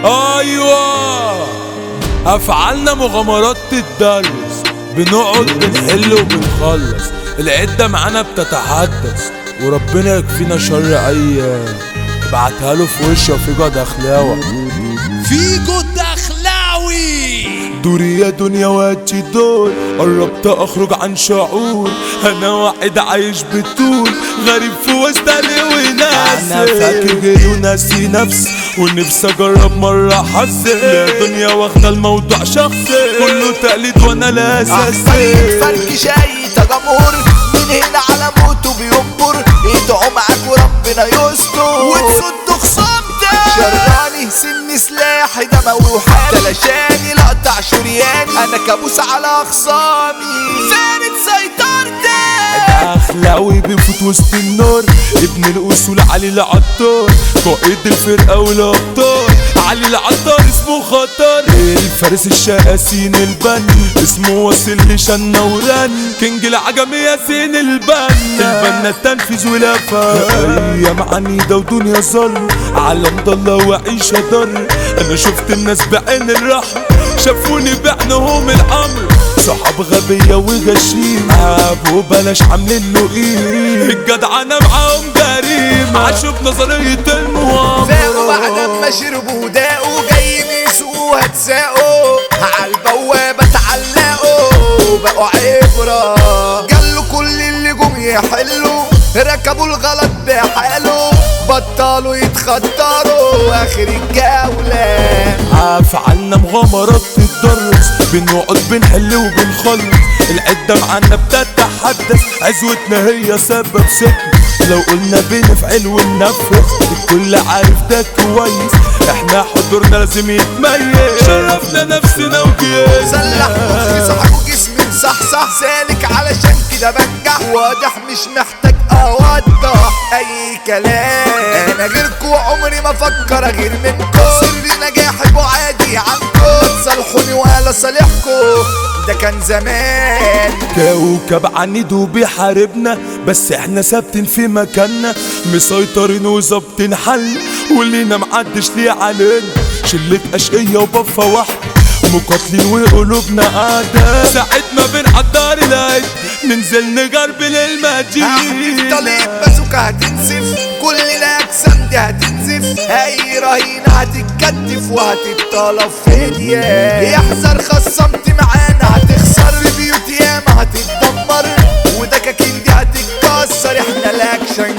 ايوه افعالنا مغامرات تتدرس بنقعد بنحل وبنخلص العدة معانا بتتحدث وربنا يكفينا شر ايام ابعتها له في وشه وفيجا دخلاوة فيجو الدخلاوي دوري يا دنيا وادي دول قربت اخرج عن شعور انا واحد عايش بطول غريب في وسط اهلي وناسي انا فاكر جاي وناسي نفسي ونفسي اجرب مرة حظي يا دنيا واخدة الموضوع شخصي كله تقليد وانا لا طريق اساسي فرق شاي تجمهر من هنا على موته بينبر يدعوا معاك وربنا يستر وتصدوا خصامتك شراني سن سلاحي ده موحد تلاشاني لقطع شرياني انا كابوس على اخصامي زانت سيطرتي اخلاوي بيفوت وسط النار ابن الاصول علي العطار قائد الفرقه والابطال علي العطار اسمه خطر الفارس الشقاسين البن اسمه واصل لشنا ورن كينج العجمي ياسين البن البنا التنفيذ والافا ايام عنيده ودنيا ظل عالم ضل وعيشه ضر انا شفت الناس بعين الرحمه شافوني بعنهم الامر صحاب غبية وغشيم ابو بلاش عاملين له ايه الجدعنة معاهم جريمة عاشوا بنظرية فاقوا المؤامرة بعد ما شربوا داقوا جايين يسوقوا هتساقوا عالبوابة تعلقوا بقوا عبرة جالوا كل اللي جم يحلوا ركبوا الغلط بحاله بطلوا يتخطروا اخر الجولة افعالنا مغامرات تتدرس بنقعد بنحل وبنخلص العدة معانا بتتحدث عزوتنا هي سبب سكن لو قلنا بنفعل وننفذ الكل عارف ده كويس احنا حضورنا لازم يتميز شرفنا نفسنا سلح مخي وجيزنا صح وجسمي صح سالك علشان كده بنجح واضح مش محتاج اوضح اي كلام انا غيركوا عمري ما افكر غير منكم سر نجاحي وعادي عنكم تصالحوني ولا صالحكم ده كان زمان كوكب عنيد وبيحاربنا بس احنا ثابتين في مكاننا مسيطرين وظابطين حل واللينا محدش ليه علينا شلة اشقية وبفة واحدة مقاتلين وقلوبنا قاعدة ساعة ما بنحضر العيد ننزل نجرب للمدينة طليق بازوكا هتنزف كل الاجسام دي هتنزف اي رهينة هتتكتف وهتتطلب فدية يحذر خصمت معانا هتخسر بيوت ياما هتتدمر ودكاكين دي هتتكسر احنا الاكشن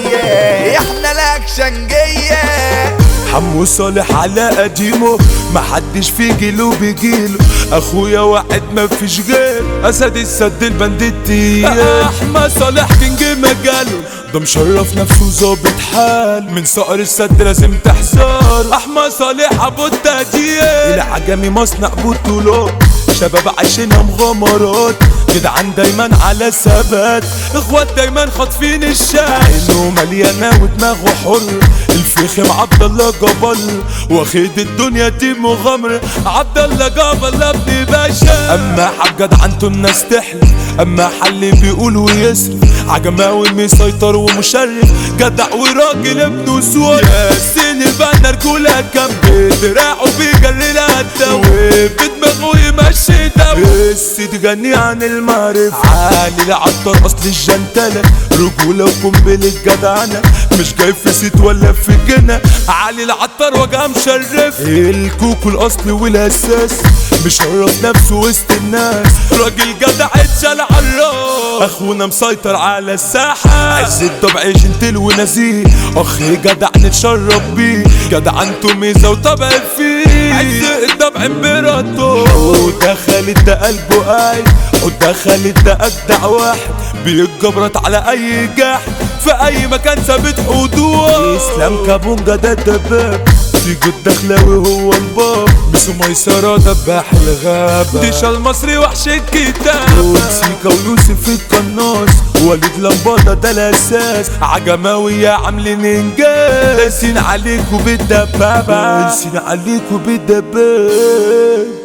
جاية احنا الاكشن جاية حمو صالح على قديمه محدش في جيله بيجيله اخويا واحد ما فيش غير اسد السد البندتي احمد صالح كينج مجاله ده مشرف نفسه ظابط حال من صقر السد لازم تحذر احمد صالح ابو التهديد العجمي مصنع بطولات شباب عايشينها مغامرات جدعان دايما على ثبات اخوات دايما خاطفين الشاي عينه مليانه ودماغه حر الفخم عبد الله جبل واخد الدنيا دي مغامره عبد الله جبل ابن باشا اما حاجة عنده الناس تحلف اما حل بيقول ويصرف عجماوي مسيطر ومشرف جدع وراجل ابن سوار ياسين البنا رجولة كان بدراعه بيجري لها الدواء بدماغه يمشي دواء بس تغني عن المعرفة عالي العطار اصل الجنتلة رجولة وقنبلة جدعنة مش جاي في سيت ولا في جنة علي العطار وجهه مشرف الكوكو الاصل والاساس مشرف نفسه وسط الناس راجل جدع اتشال على الراس اخونا مسيطر على الساحة عز الطبع جنتل ونزيه اخ جدع نتشرف بيه جدع انتو ميزة وطبع فيه عز الطبع امبراطور ودخل ده قلبه قايد ودخل ده اجدع واحد بيتجبرت على اي جحد في اي مكان ثابت حضور اسلام كابونجا ده الدباب في جود دخلاوي هو الباب بسو ميسرة دباح الغابة ديشا المصري وحش الكتاب وسيكا ويوسف القناص وليد لمبادة ده الاساس عجماوية عاملين انجاز دايسين عليكوا بالدبابة دايسين عليكوا بالدبابة